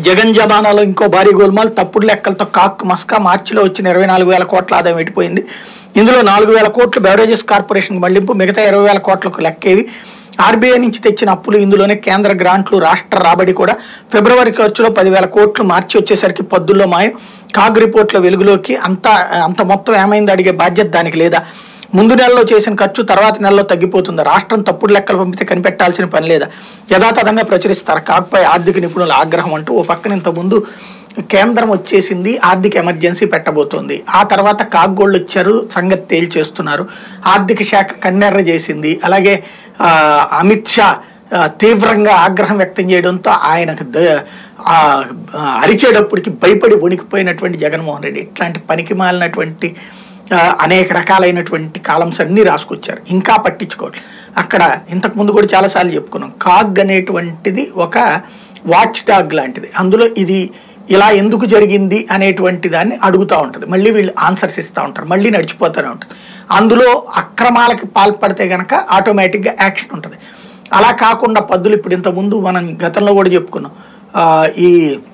జగన్ జమానాలో ఇంకో భారీ గోల్మాల్ తప్పుడు లెక్కలతో కాక్ మస్కా మార్చిలో వచ్చిన ఇరవై నాలుగు వేల కోట్ల ఆదాయం ఎడిపోయింది ఇందులో నాలుగు వేల కోట్లు బెవరేజెస్ కార్పొరేషన్ మళ్లింపు మిగతా ఇరవై వేల కోట్లకు లెక్కేవి ఆర్బీఐ నుంచి తెచ్చిన అప్పులు ఇందులోనే కేంద్ర గ్రాంట్లు రాష్ట్ర రాబడి కూడా ఫిబ్రవరి ఖర్చులో పదివేల కోట్లు మార్చి వచ్చేసరికి పద్దుల్లో మాయం కాగ్ రిపోర్ట్ల వెలుగులోకి అంత అంత మొత్తం ఏమైంది అడిగే బాధ్యత దానికి లేదా ముందు నెలలో చేసిన ఖర్చు తర్వాత నెలలో తగ్గిపోతుంది రాష్ట్రం తప్పుడు లెక్కలు పంపితే కనిపెట్టాల్సిన పని లేదా యథాతథంగా ప్రచురిస్తారు కాకపోయి ఆర్థిక నిపుణుల ఆగ్రహం అంటూ ఓ పక్కన ఇంత ముందు కేంద్రం వచ్చేసింది ఆర్థిక ఎమర్జెన్సీ పెట్టబోతోంది ఆ తర్వాత కాగ్గోళ్ళు వచ్చారు సంగతి తేల్చేస్తున్నారు ఆర్థిక శాఖ కన్నెర్ర చేసింది అలాగే ఆ, అమిత్ షా ఆ, తీవ్రంగా ఆగ్రహం వ్యక్తం చేయడంతో ఆయనకు ద- ఆ, ఆ, అరిచేటప్పటికి భయపడి వణికిపోయినటువంటి జగన్మోహన్ రెడ్డి ఇట్లాంటి పనికి మాలినటువంటి ఆ, అనేక రకాలైనటువంటి కాలమ్స్ అన్నీ రాసుకొచ్చారు ఇంకా పట్టించుకోవట్లేదు అక్కడ ఇంతకు ముందు కూడా చాలాసార్లు చెప్పుకున్నాం కాగ్ అనేటువంటిది ఒక వాచ్ డాగ్ లాంటిది అందులో ఇది ఇలా ఎందుకు జరిగింది అనేటువంటి దాన్ని అడుగుతూ ఉంటుంది మళ్ళీ వీళ్ళు ఆన్సర్స్ ఇస్తూ ఉంటారు మళ్ళీ నడిచిపోతూనే ఉంటుంది అందులో అక్రమాలకి పాల్పడితే కనుక ఆటోమేటిక్గా యాక్షన్ ఉంటుంది అలా కాకుండా పద్దులు ఇప్పుడు ఇంతకుముందు మనం గతంలో కూడా చెప్పుకున్నాం ఆ, ఈ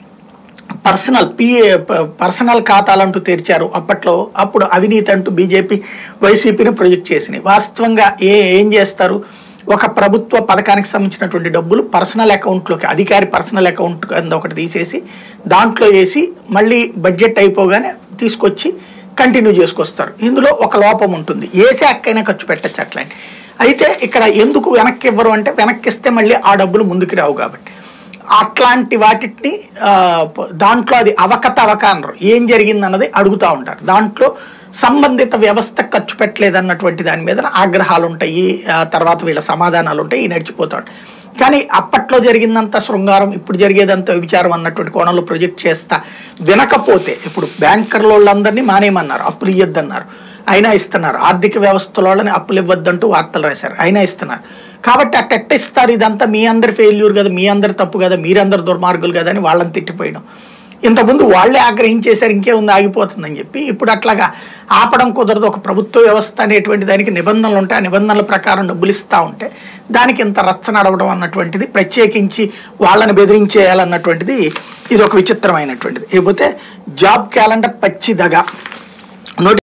పర్సనల్ పిఏ పర్సనల్ ఖాతాలంటూ తెరిచారు అప్పట్లో అప్పుడు అవినీతి అంటూ బీజేపీ వైసీపీని ప్రొజెక్ట్ చేసినాయి వాస్తవంగా ఏ ఏం చేస్తారు ఒక ప్రభుత్వ పథకానికి సంబంధించినటువంటి డబ్బులు పర్సనల్ అకౌంట్లోకి అధికారి పర్సనల్ అకౌంట్ కింద ఒకటి తీసేసి దాంట్లో వేసి మళ్ళీ బడ్జెట్ అయిపోగానే తీసుకొచ్చి కంటిన్యూ చేసుకొస్తారు ఇందులో ఒక లోపం ఉంటుంది ఏ శాఖకైనా ఖర్చు పెట్టచ్చు అట్లాంటి అయితే ఇక్కడ ఎందుకు వెనక్కి ఇవ్వరు అంటే వెనక్కి ఇస్తే మళ్ళీ ఆ డబ్బులు ముందుకు రావు కాబట్టి అట్లాంటి వాటిని ఆ, ప- దాంట్లో అది అవకత అవక అనరు ఏం జరిగింది అన్నది అడుగుతూ ఉంటారు దాంట్లో సంబంధిత వ్యవస్థ ఖర్చు పెట్టలేదు అన్నటువంటి దాని మీద ఆగ్రహాలు ఉంటాయి ఆ తర్వాత వీళ్ళ సమాధానాలు ఉంటాయి ఈ నడిచిపోతూ ఉంటాయి కానీ అప్పట్లో జరిగిందంత శృంగారం ఇప్పుడు జరిగేదంత విచారం అన్నటువంటి కోణంలో ప్రొజెక్ట్ చేస్తా వినకపోతే ఇప్పుడు బ్యాంకర్ల వాళ్ళందరినీ మానేయమన్నారు అప్పులు ఇయ్యొద్దన్నారు అయినా ఇస్తున్నారు ఆర్థిక వ్యవస్థలోని అప్పులు ఇవ్వద్దంటూ వార్తలు రాశారు అయినా ఇస్తున్నారు కాబట్టి అట్ట ఎట్ట ఇస్తారు ఇదంతా మీ అందరి ఫెయిల్యూర్ కదా మీ అందరి తప్పు కదా మీరందరు దుర్మార్గులు కదా అని వాళ్ళని తిట్టిపోయడం ఇంతకుముందు వాళ్ళే ఆగ్రహించేశారు ఇంకేముంది ఆగిపోతుందని చెప్పి ఇప్పుడు అట్లాగా ఆపడం కుదరదు ఒక ప్రభుత్వ వ్యవస్థ అనేటువంటి దానికి నిబంధనలు ఉంటాయి ఆ నిబంధనల ప్రకారం డబ్బులు ఇస్తూ ఉంటే దానికి ఇంత రచ్చ నడవడం అన్నటువంటిది ప్రత్యేకించి వాళ్ళని బెదిరించేయాలన్నటువంటిది ఇది ఒక విచిత్రమైనటువంటిది ఇకపోతే జాబ్ క్యాలెండర్ పచ్చి దగ